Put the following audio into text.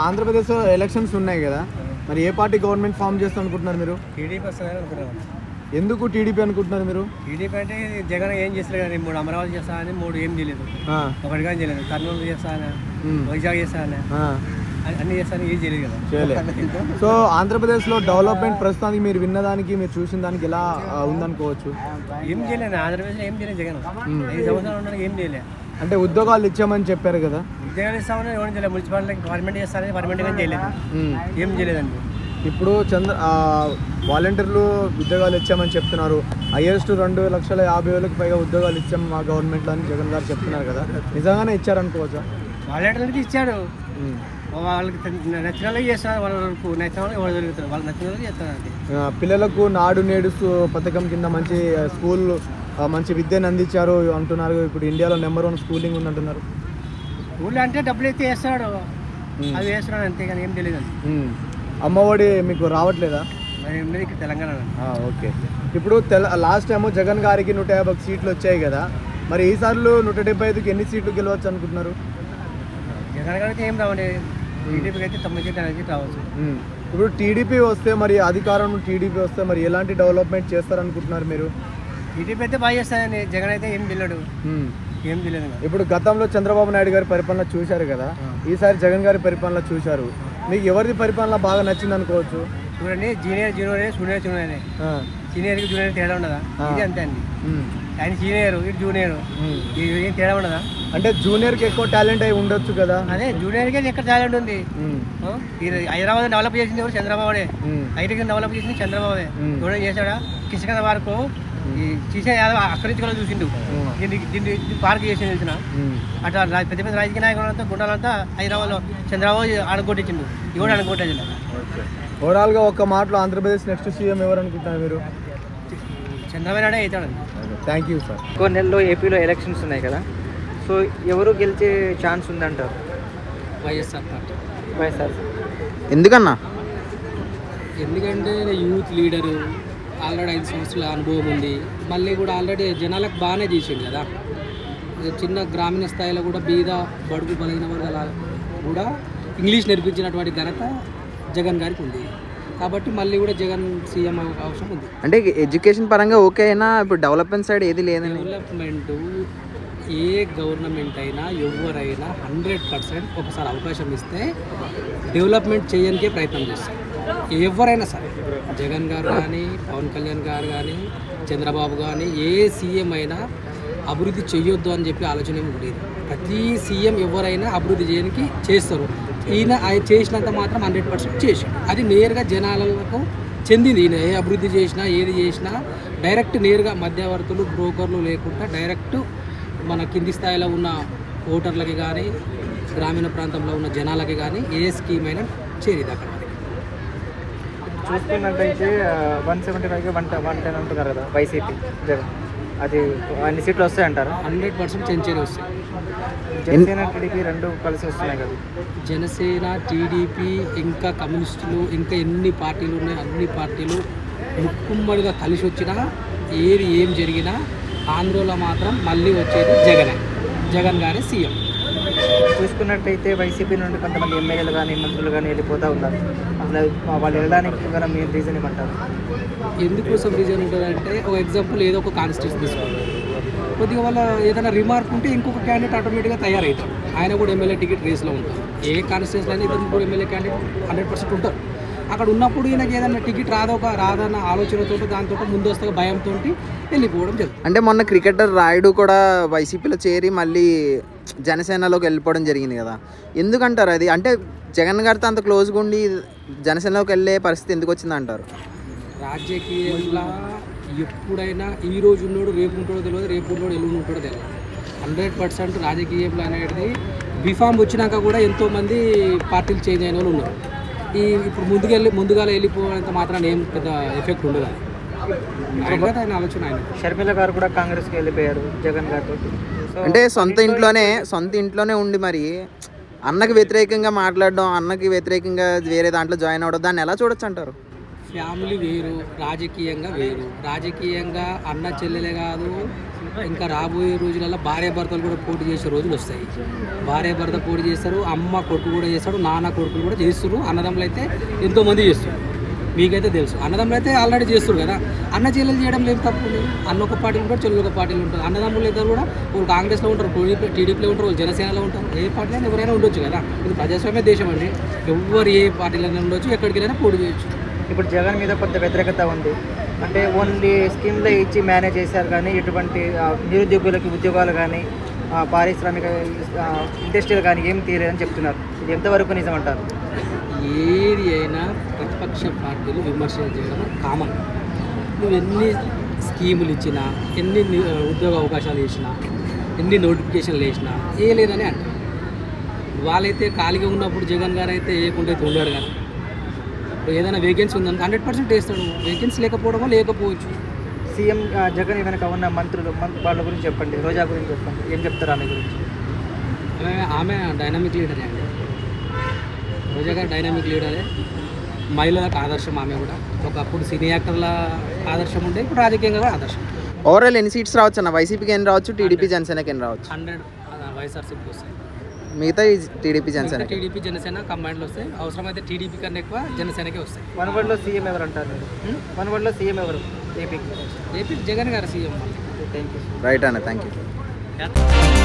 ఆంధ్రప్రదేశ్లో ఎలక్షన్స్ ఉన్నాయి కదా మరి ఏ పార్టీ గవర్నమెంట్ ఫామ్ చేస్తాం అనుకుంటున్నారు మీరు టీడీపీ వస్తుందని అనుకున్నాం ఎందుకు టీడీపీ అనుకుంటున్నారు మీరు టీడీపీ అంటే జగన్ ఏం చేస్తలేదు కానీ మూడు అమరావతి చేస్తానని మూడు ఏం చేయలేదు ఆ, ఒకటి కానీ చేయలేదు కర్నూలు చేస్తానా ఉమ్, వైజాగ్ చేస్తానా ఆ, అన్ని చేస్తాను ఏం చేయలేదు కదా చేయలే సో ఆంధ్రప్రదేశ్లో డెవలప్మెంట్ ప్రస్తుతానికి మీరు విన్నదానికి మీరు చూసిన దానికి ఎలా ఆ, ఉందనుకోవచ్చు ఏం చేయలేదు ఆంధ్రప్రదేశ్లో ఏం చేయలేదు జగన్ ఉమ్. ఐదు సంవత్సరాలు ఉండడానికి ఏం చేయలేదు అంటే ఉద్యోగాలు ఇచ్చామని చెప్పారు కదా ఉద్యోగాలు ఇస్తామని ఎవరు చేయలేదు మున్సిపాలిటీకి పర్మనెంట్ చేస్తానని పర్మనెంట్ కానీ చేయలేదు ఉమ్. ఏం చేయలేదండి ఇప్పుడు చంద్ర ఆ, వాలంటీర్లు ఉద్యోగాలు ఇచ్చామని చెప్తున్నారు హైయెస్ట్ రెండు లక్షల యాభై వేలకు పైగా ఉద్యోగాలు ఇచ్చాం మా గవర్నమెంట్లో అని జగన్ గారు చెప్తున్నారు కదా నిజంగానే ఇచ్చారనుకోవచ్చా వాళ్ళకి ఇచ్చాడు ఉమ్. వాళ్ళకి నచ్చిన వాళ్ళకి చేస్తున్నారు వాళ్ళకు నచ్చిన వాళ్ళకి ఎవరు జరుగుతారు వాళ్ళు నచ్చిన వాళ్ళకి చేస్తారు అంతే ఆ, పిల్లలకు నాడు నేడు సు- పథకం కింద మంచి స్కూల్ ఆ, మంచి విద్యను అందించారు అంటున్నారు ఇప్పుడు ఇండియాలో నెంబర్ వన్ స్కూలింగ్ ఉందంటున్నారు ఊళ్ళో అంటే డబ్బులు అయితే వేస్తున్నాడు అవి వేస్తున్నాడు అంతే కానీ ఏం తెలియదు ఉమ్. అమ్మఒడి మీకు రావట్లేదా మరి ఉండేది ఇక్కడ తెలంగాణ ఆ, ఓకే ఇప్పుడు తెల లాస్ట్ టైం జగన్ గారికి నూట యాభై సీట్లు వచ్చాయి కదా మరి ఈసార్లు నూట డెబ్బై ఐదుకి ఎన్ని సీట్లు గెలవచ్చు అనుకుంటున్నారు జగన్ గారికి ఏం రావండి టీడీపీకి అయితే తొమ్మిది సీట్లు అనేది రావచ్చు ఉమ్. ఇప్పుడు టీడీపీ వస్తే మరి అధికారం టీడీపీ వస్తే మరి ఎలాంటి డెవలప్మెంట్ చేస్తారనుకుంటున్నారు మీరు టీడీపీ అయితే బాగా చేస్తాడండి జగన్ అయితే ఏం తెలియడు ఉమ్. ఏం తెలియదు ఇంకా. ఇప్పుడు గతంలో చంద్రబాబు నాయుడు గారి పరిపాలన చూశారు కదా ఈసారి జగన్ గారి పరిపాలన చూశారు మీకు ఎవరిది పరిపాలన బాగా నచ్చింది అనుకోవచ్చు చూడండి జూనియర్ జూనియర్ జూనియర్ జూనియర్ ఆ, సీనియర్కి జూనియర్ తేడా ఉండదా ఆ. ఇది అంతే అండి ఉమ్, ఆయన సీనియర్ ఇటు జూనియర్ ఉమ్. ఇది ఏం తేడా ఉండదా అంటే జూనియర్కి ఎక్కువ టాలెంట్ అయి ఉండొచ్చు కదా అదే జూనియర్కి ఎక్కడ టాలెంట్ ఉంది ఉమ్, ఆ? ఇది హైదరాబాద్ డెవలప్ చేసింది ఎవరు చంద్రబాబుడే ఉమ్, ఐటీకి డెవలప్ చేసింది చంద్రబాబే మ్మ్. ఎవడో చేశాడా కిష్కన వరకు ఈ సీసే యాదవ్ అక్కడి నుంచి కూడా చూసిండు ఉమ్, దీన్ని దీన్ని దీన్ని పార్క్ చేసి తెలిసిన ఉమ్. అట్లా రా- పెద్ద పెద్ద రాజకీయ నాయకులంతా గుండాలంతా హైదరాబాద్లో చంద్రబాబు అనుకొట్టించిండు ఇవాడు అనుకోలేదు ఓకే ఓవరాల్గా ఒక్క మాటలో ఆంధ్రప్రదేశ్ నెక్స్ట్ సీఎం ఎవరు అనుకుంటున్నారు మీరు చంద్రబాబు నాయుడే అవుతాడు థ్యాంక్ యూ సార్ కొన్ని నెలల్లో ఏపీలో ఎలక్షన్స్ ఉన్నాయి కదా సో ఎవరు గెలిచే ఛాన్స్ ఉందంటారు వైఎస్ఆర్ పార్టీ వైఎస్ఆర్ ఎందుకన్నా ఎందుకంటే యూత్ లీడరు ఆల్రెడీ ఐదు సంవత్సరాల అనుభవం ఉంది మళ్ళీ కూడా ఆల్రెడీ జనాలకు బాగానే చేసిండు కదా ఇది చిన్న గ్రామీణ స్థాయిలో కూడా బీద బడుగు బలైన వర్గాల కూడా ఇంగ్లీష్ నేర్పించినటువంటి ఘనత జగన్ గారికి ఉంది కాబట్టి మళ్ళీ కూడా జగన్ సీఎం అవ్వక అవసరం ఉంది అంటే ఎడ్యుకేషన్ పరంగా ఓకే అయినా ఇప్పుడు డెవలప్మెంట్ సైడ్ ఏది లేదండి డెవలప్మెంట్ ఏ గవర్నమెంట్ అయినా ఎవరైనా హండ్రెడ్ పర్సెంట్ ఒకసారి అవకాశం ఇస్తే డెవలప్మెంట్ చేయడానికే ప్రయత్నం చేస్తారు ఎవరైనా సరే జగన్ గారు కానీ పవన్ కళ్యాణ్ గారు కానీ చంద్రబాబు కానీ ఏ సీఎం అయినా అభివృద్ధి చేయొద్దు అని చెప్పి ఆలోచన ఏమి లేదు ప్రతి సీఎం ఎవరైనా అభివృద్ధి చేయడానికి చేస్తారు ఈయన ఆయన చేసినంత మాత్రం హండ్రెడ్ పర్సెంట్ చేసి అది నేరుగా జనాలకు చెందింది ఈయన ఏ అభివృద్ధి చేసినా ఏది చేసినా డైరెక్ట్ నేరుగా మధ్యవర్తులు బ్రోకర్లు లేకుండా డైరెక్ట్ మన కింది స్థాయిలో ఉన్న ఓటర్లకి కానీ గ్రామీణ ప్రాంతంలో ఉన్న జనాలకి కానీ ఏ స్కీమ్ అయినా చేరేది అక్కడ వరకు. చూసుకున్నట్టయితే వన్ సెవెంటీ ఫైవ్కి వన్ వన్ టెన్ అంటున్నారు కదా వైసీపీ జగన్ అది అన్ని సీట్లు వస్తాయంటారు హండ్రెడ్ పర్సెంట్ సెంచరీ వస్తాయి జనసేన టీడీపీ రెండు కలిసి వస్తున్నాయి కదా జనసేన టీడీపీ ఇంకా కమ్యూనిస్టులు ఇంకా ఎన్ని పార్టీలు ఉన్నాయి అన్ని పార్టీలు ముక్కుమ్మడిగా కలిసి వచ్చినా ఏది ఏం జరిగినా ఆంధ్రలో మాత్రం మళ్ళీ వచ్చేది జగనే జగన్ గారే సీఎం చూసుకున్నట్టయితే వైసీపీ నుండి కొంతమంది ఎమ్మెల్యేలు కానీ మంత్రులు కానీ వెళ్ళిపోతూ ఉన్నారు అసలు వాళ్ళు వెళ్ళడానికి గల మెయిన్ రీజన్ ఏమంటారు ఎందుకోసం రీజన్ ఉంటుందంటే ఒక ఎగ్జాంపుల్ ఏదో ఒక కాన్స్టిట్యూషన్ తీసుకోండి కొద్దిగా వాళ్ళ ఏదైనా రిమార్క్ ఉంటే ఇంకొక క్యాండిడేట్ ఆటోమేటిక్గా తయారవుతాడు ఆయన కూడా ఎమ్మెల్యే టికెట్ రేస్లో ఉంటారు ఏ కాన్స్టిట్యూషన్ అయినా ఇతను కూడా ఎమ్మెల్యే క్యాండిడేట్ హండ్రెడ్ పర్సెంట్ ఉంటారు అక్కడ ఉన్నప్పుడు ఈయనకి ఏదైనా టికెట్ రాదొక రాదన్న ఆలోచనతో దాంతో ముందస్తుగా భయంతో వెళ్ళిపోవడం జరుగుతుంది అంటే మొన్న క్రికెటర్ రాయుడు కూడా వైసీపీలో చేరి మళ్ళీ జనసేనలోకి వెళ్ళిపోవడం జరిగింది కదా ఎందుకంటారు అది అంటే జగన్ గారితో అంత క్లోజ్గా ఉండి జనసేనలోకి వెళ్ళే పరిస్థితి ఎందుకు వచ్చింది అంటారు రాజకీయంలో ఎప్పుడైనా ఈ రోజు ఉన్నాడు రేపు ఉంటాడో తెలియదు రేపు ఉన్నాడు ఎల్లుండి ఉంటాడో తెలియదు హండ్రెడ్ పర్సెంట్ రాజకీయంలో అనేది బీఫామ్ వచ్చినాక కూడా ఎంతోమంది పార్టీలు చేంజ్ అయిన వాళ్ళు ఉన్నారు ఈ ఇప్పుడు ముందుకెళ్ళి ముందుగా వెళ్ళిపోయినంత మాత్రాన ఏం పెద్ద ఎఫెక్ట్ ఉండదు అది ఆయన కదా ఆయన ఆలోచన ఆయన షర్మిల గారు కూడా కాంగ్రెస్కి వెళ్ళిపోయారు జగన్ గారితో సో అంటే సొంత ఇంట్లోనే సొంత ఇంట్లోనే ఉండి మరి అన్నకి వ్యతిరేకంగా మాట్లాడడం అన్నకి వ్యతిరేకంగా వేరే దాంట్లో జాయిన్ అవ్వడం దాన్ని ఎలా చూడొచ్చు అంటారు ఫ్యామిలీ వేరు రాజకీయంగా వేరు రాజకీయంగా అన్న చెల్లెలే కాదు ఇంకా రాబోయే రోజులలో భార్య భర్తలు కూడా పోటీ చేసే రోజులు వస్తాయి భార్య భర్త పోటీ చేస్తారు అమ్మ కొడుకు కూడా చేస్తాడు నాన్న కొడుకులు కూడా చేస్తారు అన్నదమ్ములు అయితే ఎంతోమంది చేస్తారు మీకైతే తెలుసు అన్నదమ్ములు అయితే ఆల్రెడీ చేస్తారు కదా అన్న చెల్లెలు చేయడం లేదు తప్పు లేదు అన్న ఒక పార్టీలు ఉంటారు చెల్లెలు ఒక పార్టీలు ఉంటారు అన్నదమ్ములు ఇద్దరు కూడా వాళ్ళు కాంగ్రెస్లో ఉంటారు టీడీపీ టీడీపీలో ఉంటారు వాళ్ళు జనసేనలో ఉంటారు ఏ పార్టీలో ఎవరైనా ఉండొచ్చు కదా ఇది ప్రజాస్వామ్య దేశం అండి ఎవరు ఏ పార్టీలో ఉండొచ్చు ఎక్కడికి వెళ్ళినా పోటీ చేయొచ్చు ఇప్పుడు జగన్ మీద కొంత వ్యతిరేకత ఉంది అంటే ఓన్లీ స్కీమ్లో ఇచ్చి మేనేజ్ చేశారు కానీ ఎటువంటి ఆ, నిరుద్యోగులకి ఉద్యోగాలు కానీ ఆ, పారిశ్రామిక ఆ, ఇండస్ట్రీలు కానీ ఏం తీయలేదని చెప్తున్నారు ఇది ఎంతవరకు నిజం అంటారు ఏది అయినా ప్రతిపక్ష పార్టీలు విమర్శలు చేయడం కామన్ నువ్వు ఎన్ని స్కీములు ఇచ్చినా ఎన్ని ని- ఉద్యోగ అవకాశాలు ఇచ్చినా ఎన్ని నోటిఫికేషన్లు వేసినా ఏ లేదని అంటారు వాళ్ళైతే ఖాళీగా ఉన్నప్పుడు జగన్ గారు అయితే వేయకుండా అయితే ఉండాడు కదా ఇప్పుడు ఏదైనా వేకెన్సీ ఉందని హండ్రెడ్ పర్సెంట్ వేస్తాడు వేకెన్సీ లేకపోవడమో లేకపోవచ్చు సీఎం ఆ, జగన్ వెనక ఉన్న మంత్రులు మం- వాళ్ళ గురించి చెప్పండి రోజా గురించి చెప్పండి ఏం చెప్తారు ఆమె గురించి ఆమె ఆమె డైనామిక్ లీడరే అండి రోజా గారు డైనామిక్ లీడరే మహిళలకు ఆదర్శం ఆమె కూడా ఒకప్పుడు సినీ యాక్టర్ల ఆదర్శం ఉండే ఇప్పుడు రాజకీయంగా కూడా ఆదర్శం ఓవరాల్ ఎన్ని సీట్స్ రావచ్చు అన్న వైసీపీకి ఎన్ని రావచ్చు టీడీపీ జనసేనకి ఎన్ని రావచ్చు హండ్రెడ్ వైఎస్ఆర్సీపీకి వస్తాయి మిగతా టీడీపీ జనసేన టీడీపీ జనసేన కంబైన్డ్లో వస్తాయి అవసరమైతే టీడీపీ కన్నా ఎక్కువ జనసేనకే వస్తాయి వన్ వర్డ్లో సీఎం ఎవరు అంటారు మీరు వన్ వర్డ్లో సీఎం ఎవరు ఏపీకి ఏపీ జగన్ గారు సీఎం థ్యాంక్ యూ రైట్ అన్న థ్యాంక్ యూ